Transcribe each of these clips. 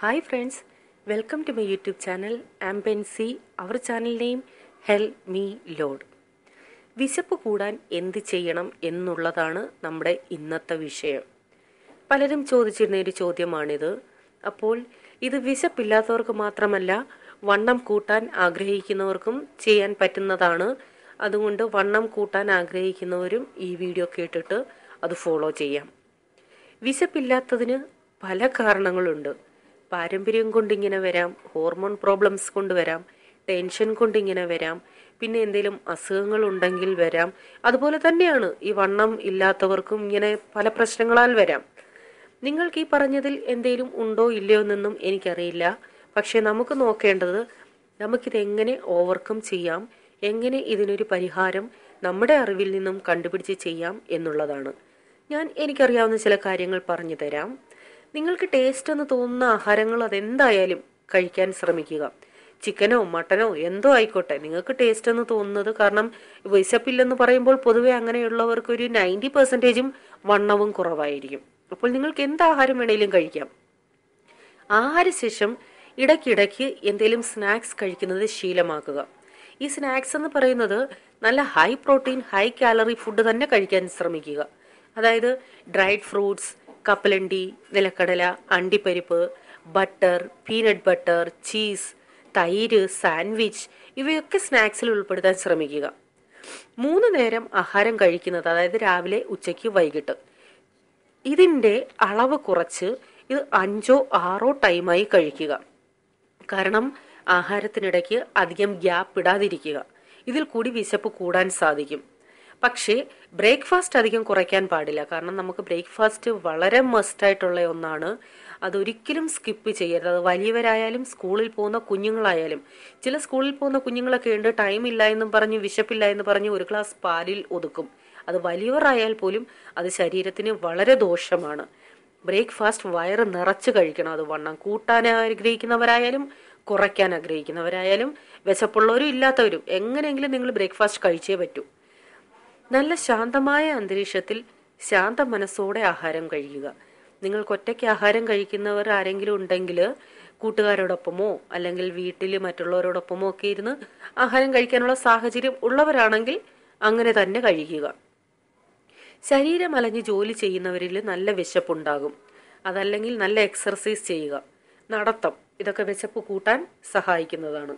Hi friends, welcome to my YouTube channel Ampency. Our channel name Help Me Lord. വിശപ്പ് കൂടാൻ എന്ത് ചെയ്യണം എന്നുള്ളതാണ് നമ്മുടെ ഇന്നത്തെ വിഷയം പലരും ചോദിച്ചിരുന്ന ഒരു ചോദ്യമാണിത് അപ്പോൾ ഇത് വിശപ്പില്ലാത്തവർക്ക് മാത്രമല്ല വണ്ണം കൂട്ടാൻ ആഗ്രഹിക്കുന്നവർക്കും ചെയ്യാൻ പറ്റുന്നതാണ് അതുകൊണ്ട് വണ്ണം കൂട്ടാൻ ആഗ്രഹിക്കുന്നവരും ഈ വീഡിയോ കേട്ടിട്ട് അത് ഫോളോ ചെയ്യാം വിശപ്പില്ലാത്തതിന് പല കാരണങ്ങളുണ്ട് പാരമ്പര്യം കൊണ്ട് ഇങ്ങനെ വരാം ഹോർമോൺ പ്രോബ്ലംസ് കൊണ്ട് വരാം ടെൻഷൻ കൊണ്ട് ഇങ്ങനെ വരാം പിന്നെ എന്തെങ്കിലും അസുഖങ്ങൾ ഉണ്ടെങ്കിൽ വരാം അതുപോലെ തന്നെയാണ് ഈ വണ്ണം ഇല്ലാത്തവർക്കും ഇങ്ങനെ പല പ്രശ്നങ്ങളാൽ വരാം നിങ്ങൾക്ക് ഈ പറഞ്ഞതിൽ എന്തെങ്കിലും ഉണ്ടോ ഇല്ലയോ എന്നൊന്നും എനിക്കറിയില്ല പക്ഷെ നമുക്ക് നോക്കേണ്ടത് നമുക്കിത് എങ്ങനെ ഓവർകം ചെയ്യാം എങ്ങനെ ഇതിനൊരു പരിഹാരം നമ്മുടെ അറിവിൽ നിന്നും കണ്ടുപിടിച്ച് ചെയ്യാം എന്നുള്ളതാണ് ഞാൻ എനിക്കറിയാവുന്ന ചില കാര്യങ്ങൾ പറഞ്ഞു തരാം നിങ്ങൾക്ക് ടേസ്റ്റ് എന്ന് തോന്നുന്ന ആഹാരങ്ങൾ അതെന്തായാലും കഴിക്കാൻ ശ്രമിക്കുക ചിക്കനോ മട്ടനോ എന്തോ ആയിക്കോട്ടെ നിങ്ങൾക്ക് ടേസ്റ്റ് എന്ന് തോന്നുന്നത് കാരണം വിശപ്പില്ലെന്ന് പറയുമ്പോൾ പൊതുവെ അങ്ങനെയുള്ളവർക്ക് ഒരു നയൻറ്റി പെർസെൻറ്റേജും വണ്ണവും കുറവായിരിക്കും അപ്പോൾ നിങ്ങൾക്ക് എന്ത് ആഹാരം വേണേലും കഴിക്കാം ആഹാരശേഷം ഇടയ്ക്കിടയ്ക്ക് എന്തെങ്കിലും സ്നാക്സ് കഴിക്കുന്നത് ശീലമാക്കുക ഈ സ്നാക്സ് എന്ന് പറയുന്നത് നല്ല high protein high calorie food തന്നെ കഴിക്കാൻ ശ്രമിക്കുക അതായത് ഡ്രൈഡ് ഫ്രൂട്ട്സ് കപ്പലണ്ടി നിലക്കടല അണ്ടിപ്പരിപ്പ് ബട്ടർ പീനട്ട് ബട്ടർ ചീസ് തൈര് സാൻഡ്വിച്ച് ഇവയൊക്കെ സ്നാക്സിൽ ഉൾപ്പെടുത്താൻ ശ്രമിക്കുക മൂന്ന് നേരം ആഹാരം കഴിക്കുന്നത് അതായത് രാവിലെ ഉച്ചയ്ക്ക് വൈകിട്ട് ഇതിൻ്റെ അളവ് കുറച്ച് ഇത് അഞ്ചോ ആറോ ടൈമായി കഴിക്കുക കാരണം ആഹാരത്തിനിടയ്ക്ക് അധികം ഗ്യാപ്പ് ഇടാതിരിക്കുക ഇതിൽ കൂടി വിശപ്പ് കൂടാൻ സാധിക്കും പക്ഷേ ബ്രേക്ക്ഫാസ്റ്റ് അധികം കുറയ്ക്കാൻ പാടില്ല കാരണം നമുക്ക് ബ്രേക്ക്ഫാസ്റ്റ് വളരെ മസ്റ്റായിട്ടുള്ള ഒന്നാണ് അതൊരിക്കലും സ്കിപ്പ് ചെയ്യരുത് അത് വലിയവരായാലും സ്കൂളിൽ പോകുന്ന കുഞ്ഞുങ്ങളായാലും ചില സ്കൂളിൽ പോകുന്ന കുഞ്ഞുങ്ങളൊക്കെ ഉണ്ട് ടൈം ഇല്ല എന്നും പറഞ്ഞ് വിശപ്പില്ല എന്ന് പറഞ്ഞ് ഒരു ഗ്ലാസ് പാലിൽ ഒതുക്കും അത് വലിയവരായാൽ പോലും അത് ശരീരത്തിന് വളരെ ദോഷമാണ് ബ്രേക്ക്ഫാസ്റ്റ് വയറ് നിറച്ച് കഴിക്കണം അത് വണ്ണം കൂട്ടാൻ ആഗ്രഹിക്കുന്നവരായാലും കുറയ്ക്കാൻ ആഗ്രഹിക്കുന്നവരായാലും വിശപ്പുള്ളവരും ഇല്ലാത്തവരും എങ്ങനെയെങ്കിലും നിങ്ങൾ ബ്രേക്ക്ഫാസ്റ്റ് കഴിച്ചേ പറ്റൂ നല്ല ശാന്തമായ അന്തരീക്ഷത്തിൽ ശാന്ത മനസ്സോടെ ആഹാരം കഴിക്കുക നിങ്ങൾക്ക് ഒറ്റയ്ക്ക് ആഹാരം കഴിക്കുന്നവർ ആരെങ്കിലും ഉണ്ടെങ്കിൽ കൂട്ടുകാരോടൊപ്പമോ അല്ലെങ്കിൽ വീട്ടിൽ മറ്റുള്ളവരോടൊപ്പമോ ഒക്കെ ഇരുന്ന് ആഹാരം കഴിക്കാനുള്ള സാഹചര്യം ഉള്ളവരാണെങ്കിൽ അങ്ങനെ തന്നെ കഴിക്കുക ശരീരം അലഞ്ഞ് ജോലി ചെയ്യുന്നവരിൽ നല്ല വിശപ്പുണ്ടാകും അതല്ലെങ്കിൽ നല്ല എക്സർസൈസ് ചെയ്യുക നടത്തം ഇതൊക്കെ വിശപ്പ് കൂട്ടാൻ സഹായിക്കുന്നതാണ്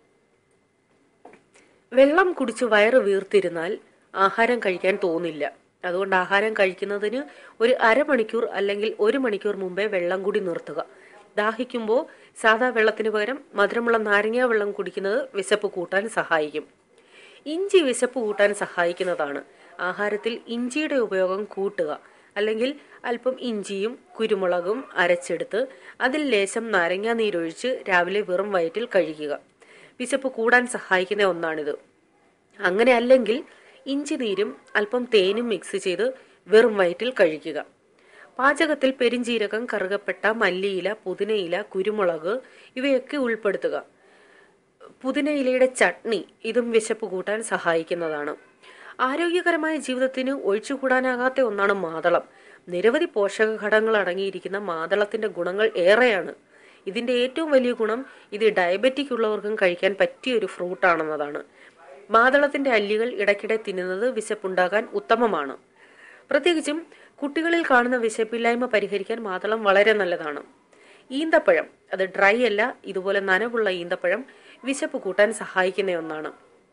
വെള്ളം കുടിച്ച് വയറ് വീർത്തിരുന്നാൽ ആഹാരം കഴിക്കാൻ തോന്നില്ല അതുകൊണ്ട് ആഹാരം കഴിക്കുന്നതിന് ഒരു അരമണിക്കൂർ അല്ലെങ്കിൽ ഒരു മണിക്കൂർ മുമ്പേ വെള്ളം കൂടി നിർത്തുക ദാഹിക്കുമ്പോൾ സാധാ വെള്ളത്തിന് പകരം മധുരമുള്ള നാരങ്ങ വെള്ളം കുടിക്കുന്നത് വിശപ്പ് കൂട്ടാൻ സഹായിക്കും ഇഞ്ചി വിശപ്പ് കൂട്ടാൻ സഹായിക്കുന്നതാണ് ആഹാരത്തിൽ ഇഞ്ചിയുടെ ഉപയോഗം കൂട്ടുക അല്ലെങ്കിൽ അല്പം ഇഞ്ചിയും കുരുമുളകും അരച്ചെടുത്ത് അതിൽ ലേശം നാരങ്ങ നീരൊഴിച്ച് രാവിലെ വെറും വയറ്റിൽ കഴിക്കുക വിശപ്പ് കൂടാൻ സഹായിക്കുന്ന ഒന്നാണിത് അങ്ങനെ അല്ലെങ്കിൽ ഇഞ്ചി നീരും അല്പം തേനും മിക്സ് ചെയ്ത് വെറും വയറ്റിൽ കഴിക്കുക പാചകത്തിൽ പെരിഞ്ചീരകം കറുകപ്പെട്ട മല്ലിയില പുതിനയില കുരുമുളക് ഇവയൊക്കെ ഉൾപ്പെടുത്തുക പുതിനയിലയുടെ ചട്നി ഇതും വിശപ്പ് കൂട്ടാൻ സഹായിക്കുന്നതാണ് ആരോഗ്യകരമായ ജീവിതത്തിന് ഒഴിച്ചുകൂടാനാകാത്ത ഒന്നാണ് മാതളം നിരവധി പോഷക ഘടകങ്ങൾ അടങ്ങിയിരിക്കുന്ന മാതളത്തിന്റെ ഗുണങ്ങൾ ഏറെയാണ് ഇതിന്റെ ഏറ്റവും വലിയ ഗുണം ഇത് ഡയബറ്റിക് ഉള്ളവർക്കും കഴിക്കാൻ പറ്റിയ ഒരു ഫ്രൂട്ടാണെന്നതാണ് മാതളത്തിന്റെ അല്ലികൾ ഇടയ്ക്കിടെ തിന്നുന്നത് വിശപ്പുണ്ടാകാൻ ഉത്തമമാണ് പ്രത്യേകിച്ചും കുട്ടികളിൽ കാണുന്ന വിശപ്പില്ലായ്മ പരിഹരിക്കാൻ മാതളം വളരെ നല്ലതാണ് ഈന്തപ്പഴം അത് ഡ്രൈ അല്ല ഇതുപോലെ നനവുള്ള ഈന്തപ്പഴം വിശപ്പ് കൂട്ടാൻ സഹായിക്കുന്ന ഒന്നാണ്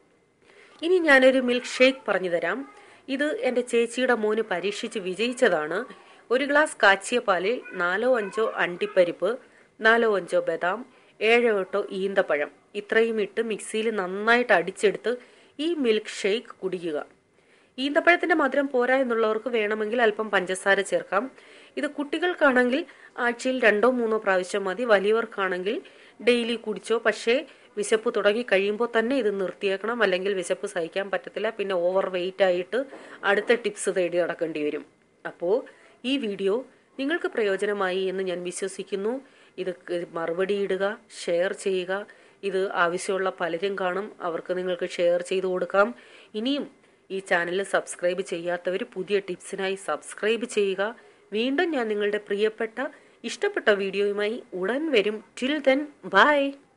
ഇനി ഞാനൊരു മിൽക്ക് ഷേക്ക് പറഞ്ഞു തരാം ഇത് എൻ്റെ ചേച്ചിയുടെ മോന് പരീക്ഷിച്ച് വിജയിച്ചതാണ് ഒരു ഗ്ലാസ് കാച്ചിയ പാലിൽ നാലോ അഞ്ചോ അണ്ടിപ്പരിപ്പ് നാലോ അഞ്ചോ ബദാം ഏഴോ എട്ടോ ഈന്തപ്പഴം ഇത്രയും ഇട്ട് മിക്സിയിൽ നന്നായിട്ട് അടിച്ചെടുത്ത് ഈ മിൽക്ക് ഷേക്ക് കുടിക്കുക ഈന്തപ്പഴത്തിന്റെ മധുരം പോരാ എന്നുള്ളവർക്ക് വേണമെങ്കിൽ അല്പം പഞ്ചസാര ചേർക്കാം ഇത് കുട്ടികൾക്കാണെങ്കിൽ ആഴ്ചയിൽ രണ്ടോ മൂന്നോ പ്രാവശ്യം മതി വലിയവർക്കാണെങ്കിൽ ഡെയിലി കുടിച്ചോ പക്ഷേ വിശപ്പ് തുടങ്ങി കഴിയുമ്പോൾ തന്നെ ഇത് നിർത്തിയേക്കണം അല്ലെങ്കിൽ വിശപ്പ് സഹിക്കാൻ പറ്റത്തില്ല പിന്നെ ഓവർ വെയിറ്റ് ആയിട്ട് അടുത്ത ടിപ്സ് തേടി നടക്കേണ്ടി വരും അപ്പോൾ ഈ വീഡിയോ നിങ്ങൾക്ക് പ്രയോജനമായി എന്ന് ഞാൻ വിശ്വസിക്കുന്നു ഇത് മറുപടി ഇടുക ഷെയർ ചെയ്യുക ഇത് ആവശ്യമുള്ള പലരും കാണും അവർക്ക് നിങ്ങൾക്ക് ഷെയർ ചെയ്തു കൊടുക്കാം ഇനിയും ഈ ചാനൽ സബ്സ്ക്രൈബ് ചെയ്യാത്തവർ പുതിയ ടിപ്സിനായി സബ്സ്ക്രൈബ് ചെയ്യുക വീണ്ടും ഞാൻ നിങ്ങളുടെ പ്രിയപ്പെട്ട ഇഷ്ടപ്പെട്ട വീഡിയോയുമായി ഉടൻ വരും ടിൽ ദെൻ ബൈ